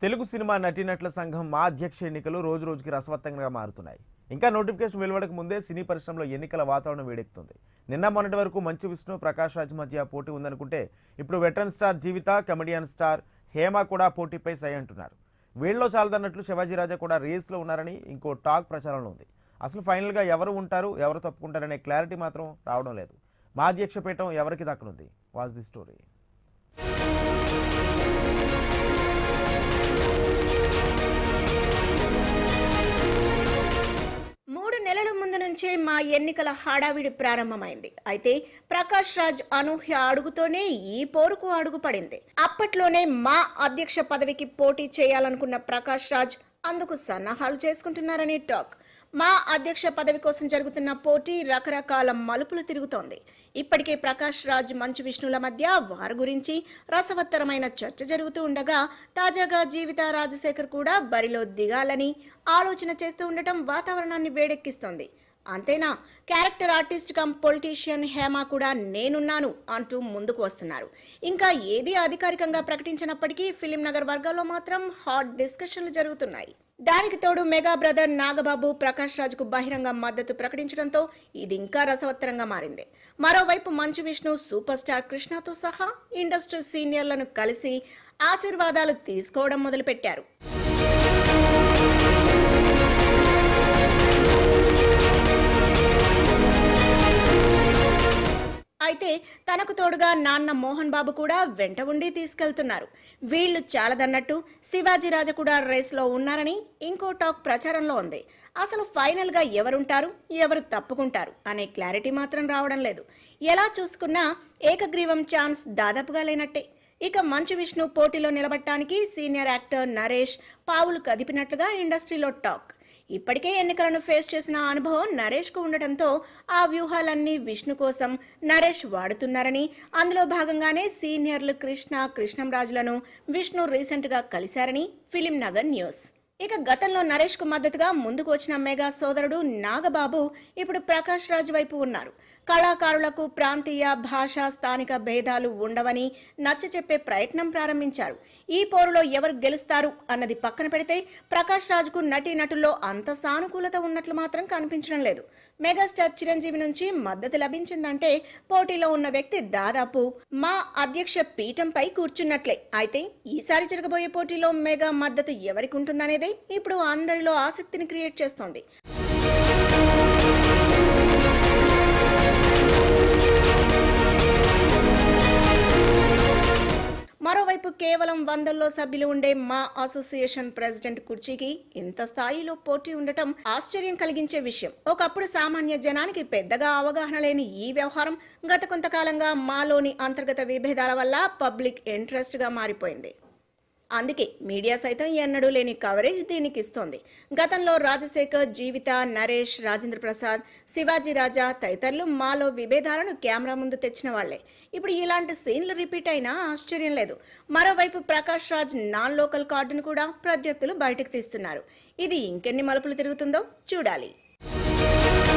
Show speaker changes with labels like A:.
A: Telugu cinema నటీనటుల సంఘం మా అధ్యక్ష ఎన్నికలు రోజు రోజుకి రసవత్తంగా మారుతున్నాయి ఇంకా నోటిఫికేషన్ వెలువడక ముందే సినీ పరిశ్రమలో ఎన్నికల వాతావరణం వేడెక్కుతుంది నిన్న మొన్నటి వరకు మంచు విష్ణు ప్రకాష్ రాజ్ మధ్య పోటీ ఉందనుకుంటే ఇప్పుడు veteran star Jeevitha comedian star Hema కూడా పోటీపై సై అంటున్నారు వీళ్ళలో చాలదన్నట్లు శివాజీ రాజా కూడా రేస్లో ఉన్నారని ఇంకో టాక్ ప్రచారంలో ఉంది అసలు ఫైనల్గా ఎవరు ఉంటారు ఎవరు తప్పుకుంటారనే క్లారిటీ మాత్రం రావడం లేదు మా అధ్యక్ష పీఠం ఎవరికి దక్కనుంది వాజ్ ది స్టోరీ
B: మూడు నెలల ముందు నుంచే మా ఎన్నికల హడావిడి ప్రారంభమైంది అయితే ప్రకాష్ రాజ్ అనూహ్య అడుగుతోనే ఈ పోరుకు అడుగు పడింది అప్పట్లోనే మా అధ్యక్ష పదవికి పోటీ చేయాలనుకున్న ప్రకాష్ రాజ్ అందుకు సన్నాహాలు చేసుకుంటున్నారని టాక్ మా అధ్యక్ష పదవి కోసం జరుగుతున్న పోటీ రకరకాల మలుపులు తిరుగుతోంది ఇప్పటికే ప్రకాష్ రాజ్ మంచు విష్ణుల మధ్య వారి గురించి రసవత్తరమైన చర్చ జరుగుతూ ఉండగా తాజాగా జీవిత రాజశేఖర్ కూడా బరిలో దిగాలని ఆలోచన చేస్తూ ఉండటం వాతావరణాన్ని వేడెక్కిస్తోంది అంతేనా character artist come politician Hema కూడా నేనున్నాను అంటూ ముందుకు వస్తున్నారు ఇంకా ఏది అధికారికంగా ప్రకటించినప్పటికీ ఫిలిం నగర్ వర్గాల్లో మాత్రం హాట్ డిస్కషన్లు జరుగుతున్నాయి దానికి తోడు మెగా బ్రదర్ నాగబాబు ప్రకాష్ రాజ్కు బహిరంగ మద్దతు ప్రకటించడంతో ఇది ఇంకా రసవత్తరంగా మారింది మరోవైపు మంచు విష్ణు సూపర్ స్టార్ కృష్ణతో సహా ఇండస్ట్రీ సీనియర్లను కలిసి ఆశీర్వాదాలు తీసుకోవడం మొదలుపెట్టారు అయితే తనకు తోడుగా నాన్న మోహన్ బాబు కూడా వెంట ఉండి తీసుకెళ్తున్నారు వీళ్ళు చాలదన్నట్టు శివాజీ రాజా కూడా రేస్లో ఉన్నారని ఇంకో టాక్ ప్రచారంలో ఉంది అసలు ఫైనల్గా ఎవరుంటారు ఎవరు తప్పుకుంటారు అనే క్లారిటీ మాత్రం రావడం లేదు ఎలా చూసుకున్నా ఏకగ్రీవం ఛాన్స్ దాదాపుగా లేనట్టే ఇక మంచు విష్ణు పోటీలో నిలబడటానికి సీనియర్ యాక్టర్ నరేష్ పావులు కదిపినట్లుగా ఇండస్ట్రీలో టాక్ ఇప్పటికే ఎన్నికలను ఫేస్ చేసిన అనుభవం నరేష్కు ఉండటంతో ఆ వ్యూహాలన్నీ విష్ణు కోసం నరేష్ వాడుతున్నారని అందులో భాగంగానే సీనియర్లు కృష్ణ కృష్ణంరాజులను విష్ణు రీసెంట్గా కలిశారని ఫిలిం నగర్ న్యూస్ ఇక గతంలో నరేష్ కు మద్దతుగా ముందుకు వచ్చిన మెగా సోదరుడు నాగబాబు ఇప్పుడు ప్రకాష్ రాజ్ వైపు ఉన్నారు కళాకారులకు ప్రాంతీయ భాషా స్థానిక భేదాలు ఉండవని నచ్చ చెప్పే ప్రయత్నం ప్రారంభించారు ఈ పోరులో ఎవరు గెలుస్తారు అన్నది పక్కన పెడితే ప్రకాష్ రాజ్కు నటీ నటుల్లో అంత సానుకూలత ఉన్నట్లు మాత్రం కనిపించడం లేదు మెగాస్టార్ చిరంజీవి నుంచి మద్దతు లభించిందంటే పోటీలో ఉన్న వ్యక్తి దాదాపు మా అధ్యక్ష పీఠంపై కూర్చున్నట్లే అయితే ఈసారి జరగబోయే పోటీలో మెగా మద్దతు ఎవరికి ఉంటుందనేదే ఇప్పుడు అందరిలో ఆసక్తిని క్రియేట్ చేస్తోంది మరోవైపు కేవలం వందల్లో సభ్యులు ఉండే మా అసోసియేషన్ ప్రెసిడెంట్ కుర్చీకి ఇంత స్థాయిలో పోటీ ఉండటం ఆశ్చర్యం కలిగించే విషయం ఒకప్పుడు సామాన్య జనానికి పెద్దగా అవగాహన లేని ఈ వ్యవహారం గత కొంతకాలంగా మాలోని అంతర్గత విభేదాల వల్ల పబ్లిక్ ఇంట్రెస్ట్ గా మారిపోయింది అందుకే మీడియా సైతం ఎన్నడూ లేని కవరేజ్ దీనికి ఇస్తోంది గతంలో రాజశేఖర్ జీవిత నరేష్ రాజేంద్ర ప్రసాద్ శివాజీ రాజా తదితరులు మాలో విభేదాలను కెమెరా ముందు తెచ్చిన వాళ్లే ఇప్పుడు ఇలాంటి సీన్లు రిపీట్ అయినా ఆశ్చర్యం లేదు మరోవైపు ప్రకాష్ రాజ్ నాన్ లోకల్ కార్డును కూడా ప్రత్యర్థులు బయటకు తీస్తున్నారు ఇది ఇంకెన్ని మలుపులు తిరుగుతుందో చూడాలి